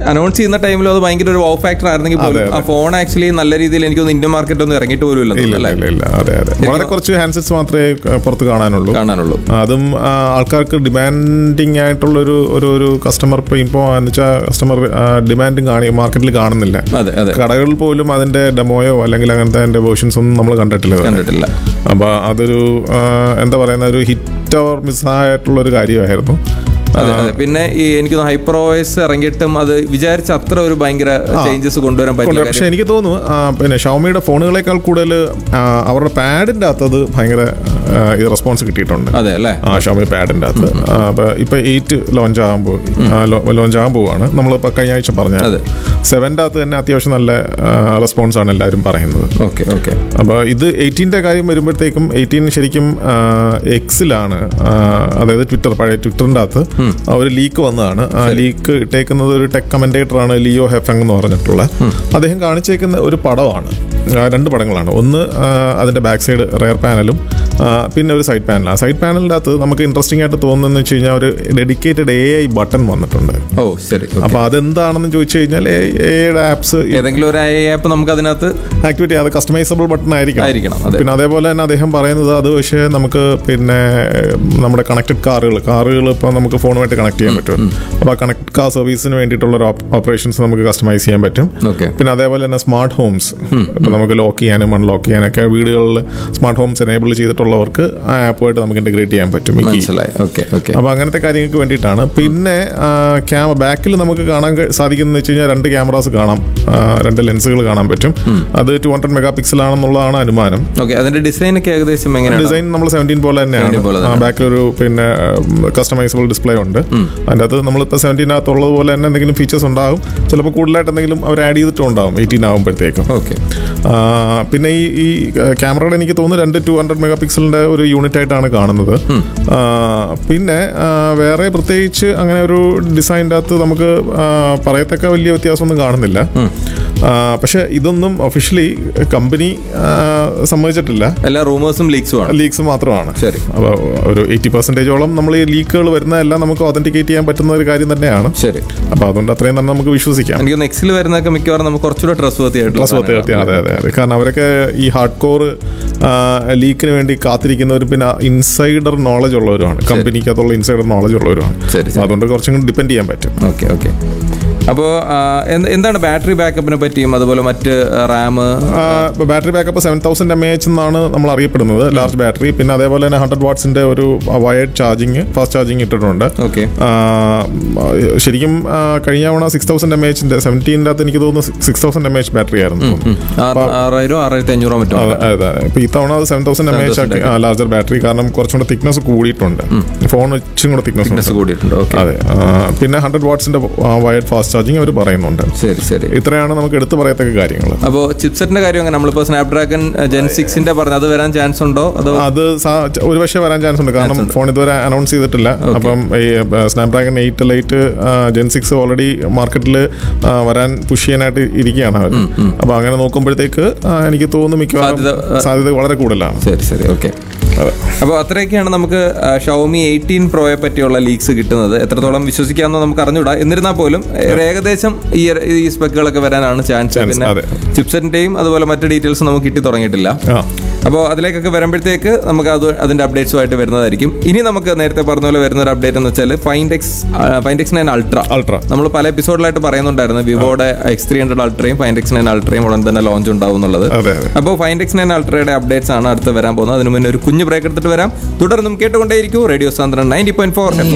Announce ചെയ്യുന്ന ടൈമിലും അത് ഭയങ്കര ഒരു വൗ ഫാക്ടർ ആയിരുന്നെങ്കിൽ പോലും ആ ഫോൺ ആക്ച്വലി നല്ല രീതിയിൽ എനിക്ക് തോന്നുന്നു ഇന്ത്യൻ മാർക്കറ്റ് ഒന്നും ഇറങ്ങിയിട്ട് പോലും ഇല്ല ഇല്ല ഇല്ല ഇല്ല അതെ അതെ വളരെ കുറച്ച് ഹാൻഡ്സെറ്റ്സ് മാത്രമേ ക- പുറത്ത് കാണാനുള്ളൂ കാണാനുള്ളൂ അതും ആ, ആൾക്കാർക്ക് ഡിമാൻഡിങ് ആയിട്ടുള്ള ഒരു ഒരു ഒരു കസ്റ്റമർ ഇപ്പോൾ ഇപ്പോൾ എന്ന് വെച്ചാൽ കസ്റ്റമർ ഡിമാൻഡും കാണി മാർക്കറ്റിൽ കാണുന്നില്ല അതെ അതെ കടകളിൽ പോലും അതിന്റെ ഡെമോയോ അല്ലെങ്കിൽ അങ്ങനത്തെ അതിന്റെ വേർഷൻസ് ഒന്നും നമ്മൾ കണ്ടിട്ടില്ല ഇതുവരെ. കണ്ടിട്ടില്ല അപ്പൊ അതൊരു ആ, എന്താ പറയുന്ന ഒരു ഹിറ്റ് ഓർ മിസ്സായിട്ടുള്ള ഒരു കാര്യമായിരുന്നു അതെ അതെ പിന്നെ ഈ എനിക്ക് ഹൈപ്പർ ഓയസ് ഇറങ്ങിയിട്ടും അത് വിചാരിച്ച അത്ര ഒരു ഭയങ്കര ചേഞ്ചസ് കൊണ്ടുവരാൻ പറ്റില്ല പക്ഷെ എനിക്ക് തോന്നുന്നു ആ, പിന്നെ ഷവമിയുടെ ഫോണുകളെക്കാൾ കൂടുതൽ ആ, അവരുടെ പാഡിന്റെ അകത്ത് അത് ഭയങ്കര റെസ്പോൺസ് കിട്ടിയിട്ടുണ്ട് അതെ അല്ലേ ആ ഷവമി പാഡിന്റെ അകത്ത് ആ, അപ്പൊ ഇപ്പൊ എയ്റ്റ് ലോഞ്ച് ആകാൻ പോകും ലോഞ്ച് ആകാൻ പോവാണ് നമ്മളിപ്പോ കഴിഞ്ഞ ആഴ്ച പറഞ്ഞ അതെ. സെവൻ്റെ അകത്ത് തന്നെ അത്യാവശ്യം നല്ല റെസ്പോൺസ് ആണ് എല്ലാവരും പറയുന്നത് ഓക്കെ ഓക്കെ അപ്പോൾ ഇത് എയ്റ്റീൻ്റെ കാര്യം വരുമ്പോഴത്തേക്കും എയ്റ്റീൻ ശരിക്കും എക്സിലാണ് അതായത് ട്വിറ്റർ പഴയ ട്വിറ്ററിൻ്റെ അകത്ത് ആ ഒരു ലീക്ക് വന്നതാണ് ആ ലീക്ക് ഇട്ടേക്കുന്നത് ഒരു ടെക് കമൻറ്റേറ്റർ ആണ് ലിയോ ഹെഫങ് എന്ന് പറഞ്ഞിട്ടുള്ള അദ്ദേഹം കാണിച്ചേക്കുന്ന ഒരു പടമാണ് ആ, രണ്ട് പടങ്ങളാണ് ഒന്ന് ആ, അതിന്റെ ബാക്ക് സൈഡ് റെയർ പാനലും ആ, പിന്നെ ഒരു സൈഡ് പാനൽ ആ സൈഡ് പാനലിൻ്റെ അകത്ത് നമുക്ക് ഇൻട്രസ്റ്റിംഗ് ആയിട്ട് തോന്നുന്നതെന്ന് വെച്ച് കഴിഞ്ഞാൽ ഒരു ഡെഡിക്കേറ്റഡ് എ ഐ ബട്ടൺ വന്നിട്ടുണ്ട് ഓ ശരി okay. അപ്പോൾ അതെന്താണെന്ന് ചോദിച്ചു കഴിഞ്ഞാൽ എ ഐയുടെ ആപ്സ് ഏതെങ്കിലും ഒരു ആപ്പ് നമുക്ക് അതിനകത്ത് ആക്ടിവിറ്റി അത് കസ്റ്റമൈസബിൾ ബട്ടൺ ആയിരിക്കണം ആയിരിക്കണം, അതെ. പിന്നെ അതേപോലെ തന്നെ അദ്ദേഹം പറയുന്നത് അത് പക്ഷേ നമുക്ക് പിന്നെ നമ്മുടെ കണക്റ്റഡ് കാറുകൾ കാറുകൾ ഇപ്പോൾ നമുക്ക് ഫോണുമായിട്ട് കണക്ട് ചെയ്യാൻ പറ്റും അപ്പോൾ ആ കണക്റ്റഡ് കാർ സർവീസിന് വേണ്ടിയിട്ടുള്ള ഒരു ഓപ്പറേഷൻസ് നമുക്ക് കസ്റ്റമൈസ് ചെയ്യാൻ പറ്റും ഓക്കെ പിന്നെ അതേപോലെ തന്നെ സ്മാർട്ട് ഹോംസ് ഇപ്പൊ നമുക്ക് ലോക്ക് ചെയ്യാനും അൺലോക്ക് ചെയ്യാനൊക്കെ വീടുകളിൽ സ്മാർട്ട് ഹോംസ് എനേബിൾ ചെയ്തിട്ടുള്ളവർക്ക് ആ ആപ്പുമായിട്ട് നമുക്ക് ഇന്റഗ്രേറ്റ് ചെയ്യാൻ പറ്റും ഈ key. മനസ്സിലായി ഓക്കെ ഓക്കെ അപ്പൊ അങ്ങനത്തെ കാര്യങ്ങൾക്ക് വേണ്ടിയിട്ടാണ് പിന്നെ ക്യാമ ബാക്കിൽ നമുക്ക് കാണാൻ ക- സാധിക്കുന്നത് വെച്ച് കഴിഞ്ഞാൽ രണ്ട് ക്യാമറാസ് കാണാം ആ, രണ്ട് ലെൻസുകൾ കാണാൻ പറ്റും അത് ടു ഹൺഡ്രഡ് മെഗാ പിക്സൽ ആണെന്നുള്ളതാണ് അനുമാനം ഓക്കെ അതിന്റെ ഡിസൈൻ ഒക്കെ ഏകദേശം എങ്ങനെയാണ് ഡിസൈൻ നമ്മൾ സെവൻറ്റീൻ പോലെ 17 പോലെ തന്നെയാണ് ബാക്കിലൊരു പിന്നെ കസ്റ്റമൈസബിൾ ഡിസ്പ്ലേ ഉണ്ട് അതിൻ്റെ അകത്ത് നമ്മളിപ്പോൾ സെവൻറ്റീനകത്തുള്ളത് പോലെ തന്നെ എന്തെങ്കിലും ഫീച്ചേഴ്സ് ഉണ്ടാകും ചിലപ്പോൾ കൂടുതലായിട്ട് എന്തെങ്കിലും അവർ ആഡ് ചെയ്തിട്ടുണ്ടാവും എയ്റ്റീൻ ആകുമ്പോഴത്തേക്കും ഓക്കെ ആ, പിന്നെ ഈ ഈ ക്യാമറയുടെ എനിക്ക് തോന്നുന്നു രണ്ട് ടു ഹൺഡ്രഡ് മെഗാ പിക്സലിന്റെ ഒരു യൂണിറ്റ് ആയിട്ടാണ് കാണുന്നത് ആ, പിന്നെ ആ, വേറെ പ്രത്യേകിച്ച് അങ്ങനെ ഒരു ഡിസൈൻ്റെ അകത്ത് നമുക്ക് ആ, പറയത്തക്ക വലിയ വ്യത്യാസമൊന്നും കാണുന്നില്ല ആ, പക്ഷെ ഇതൊന്നും ഒഫീഷ്യലി കമ്പനി സമ്മതിച്ചിട്ടില്ല എല്ലാ റൂമേഴ്സും ലീക്സും ആണ് ലീക്സ് മാത്രമാണ് ശരി. അപ്പോൾ ഒരു എയ്റ്റി പെർസെൻറ്റേജോളം നമ്മൾ ഈ ലീക്കുകൾ വരുന്നതെല്ലാം നമുക്ക് ഒതന്റിക്കേറ്റ് ചെയ്യാൻ പറ്റുന്ന ഒരു കാര്യം തന്നെയാണ് ശരി അപ്പോൾ അതുകൊണ്ട് അത്രയും തന്നെ നമുക്ക് വിശ്വസിക്കാം എനിക്ക് നെക്സ്റ്റിൽ വരുന്നതൊക്കെ മിക്കവാറും നമുക്ക് കുറച്ചുകൂടെ ട്രസ്റ്റ് വർത്തി പ്ലസ് പത്ത് ആയിട്ടുള്ള അതെ അതെ അതെ കാരണം അവരൊക്കെ ഈ ഹാർഡ് കോർ ലീക്കിന് വേണ്ടി കാത്തിരിക്കുന്നവർ പിന്നെ ഇൻസൈഡർ നോളജ് ഉള്ളവരുമാണ് കമ്പനിക്കകത്തുള്ള ഇൻസൈഡർ നോളജ് ഉള്ളവരുമാണ് ശരി, അപ്പൊ അതുകൊണ്ട് കുറച്ചും കൂടി ഡിപ്പെൻഡ് ചെയ്യാൻ പറ്റും ഓക്കെ ഓക്കെ അപ്പോൾ എന്താണ് ബാറ്ററി ബാക്കപ്പിനെ പറ്റിയും അതുപോലെ മറ്റ് RAM battery backup seven thousand M H എന്നാണ് നമ്മൾ അറിയപ്പെടുന്നത് ലാർജ് ബാറ്ററി പിന്നെ അതേപോലെ തന്നെ ഹൺഡ്രഡ് വാട്ട്സിന്റെ ഒരു വയർഡ് ചാർജിങ് ഫാസ്റ്റ് ചാർജിങ് ഇട്ടിട്ടുണ്ട് ഓക്കെ ആ, ശരിക്കും ആ, കഴിഞ്ഞ തവണ സിക്സ് തൗസൻഡ് എം എച്ചിന്റെ സെവൻറ്റീൻ്റെ അകത്ത് എനിക്ക് തോന്നുന്നു six thousand M H battery ആയിരുന്നു ആറായിരം ആറായിരത്തി അഞ്ഞൂറോ മറ്റോ അതെ, അതെ അതെ ഇപ്പൊ ഇത്തവണ അത് സെവൻ തൗസൻഡ് എം എച്ച് ആക്കി ലാർജർ ബാറ്ററി കാരണം കുറച്ചും കൂടെ തിക്നെസ് കൂടിയിട്ടുണ്ട് ഫോൺ ഇച്ചും കൂടെ തിക്നെസ് ഉണ്ട് കൂടിയിട്ടുണ്ട് ഓക്കെ അതെ ആ, പിന്നെ ഹൺഡ്രഡ് വാട്ട്സിന്റെ വയർഡ് ഫാസ്റ്റ് ചാർജിങ് അവർ പറയുന്നുണ്ട് ശരി ശരി ഇത്രയാണ് നമുക്ക് എടുത്തു പറയത്തക്ക കാര്യങ്ങൾ അപ്പോൾ ചിപ്സെറ്റിന്റെ കാര്യം അങ്ങനെ നമ്മളിപ്പോൾ സ്നാപ്ഡ്രാഗൺ ജെൻ സിക്സിന്റെ പറഞ്ഞ അത് വരാൻ ചാൻസ് ഉണ്ടോ അതോ അത് സാ- ഒരു പക്ഷേ വരാൻ ചാൻസ് ഉണ്ട് കാരണം ഫോൺ ഇതുവരെ അനൗൺസ് ചെയ്തിട്ടില്ല അപ്പം ഈ Snapdragon eight lite gen six already മാർക്കറ്റിൽ വരാൻ പുഷ് ചെയ്യാനായിട്ട് ഇരിക്കുകയാണ് അവർ അപ്പൊ അങ്ങനെ നോക്കുമ്പോഴത്തേക്ക് ആ, എനിക്ക് തോന്നുന്നു മിക്കവാറും സാധ്യത, സാധ്യത വളരെ കൂടുതലാണ് ശരി ശരി ഓക്കെ അതെ അപ്പോൾ അത്രയൊക്കെയാണ് നമുക്ക് ഷവമി എയ്റ്റീൻ പ്രോയെ പറ്റിയുള്ള ലീക്സ് കിട്ടുന്നത് എത്രത്തോളം വിശ്വസിക്കാമെന്ന് നമുക്ക് അറിഞ്ഞൂടാ എന്നിരുന്നാൽ പോലും ഒരു ഏകദേശം ഈ ഈ സ്പെക്കുകളൊക്കെ വരാനാണ് ചാൻസ് Chance, പിന്നെ അതെ. ചിപ്സെറ്റിന്റെയും അതുപോലെ മറ്റ് ഡീറ്റെയിൽസ് നമുക്ക് കിട്ടി തുടങ്ങിയിട്ടില്ല ആ അപ്പോൾ അതിലേക്കൊക്കെ വരുമ്പോഴത്തേക്ക് നമുക്ക് അത് അതിന്റെ അപ്ഡേറ്റ്സുമായിട്ട് വരുന്നതായിരിക്കും ഇനി നമുക്ക് നേരത്തെ പറഞ്ഞ പോലെ വരുന്ന ഒരു അപ്ഡേറ്റ് എന്ന് വെച്ചാൽ Find X Find X nine ultra ultra നമ്മൾ പല എപ്പിസോഡിലായിട്ട് പറയുന്നുണ്ടായിരുന്നു വിവോയുടെ എക്സ് ത്രീ ഹൺഡ്രഡ് അൾട്രയും ഫൈൻഡെക്സ് നയൻ അൾട്രയും ഉടൻ തന്നെ ലോഞ്ച് ഉണ്ടാവും എന്നുള്ളത് അതെ അതെ അപ്പോൾ ഫൈൻഡെക്സ് നയൻ അൾട്രയുടെ അപ്ഡേറ്റ്സ് ആണ് അടുത്ത് വരാൻ പോകുന്നത് അതിന് മുന്നേ ഒരു കുഞ്ഞു ബ്രേക്ക് എടുത്തിട്ട് വരാം തുടർന്നും കേട്ടുകൊണ്ടേയിരിക്കും റേഡിയോ സാന്ദ്രൻ നയൻറ്റി പോയിന്റ് ഫോർ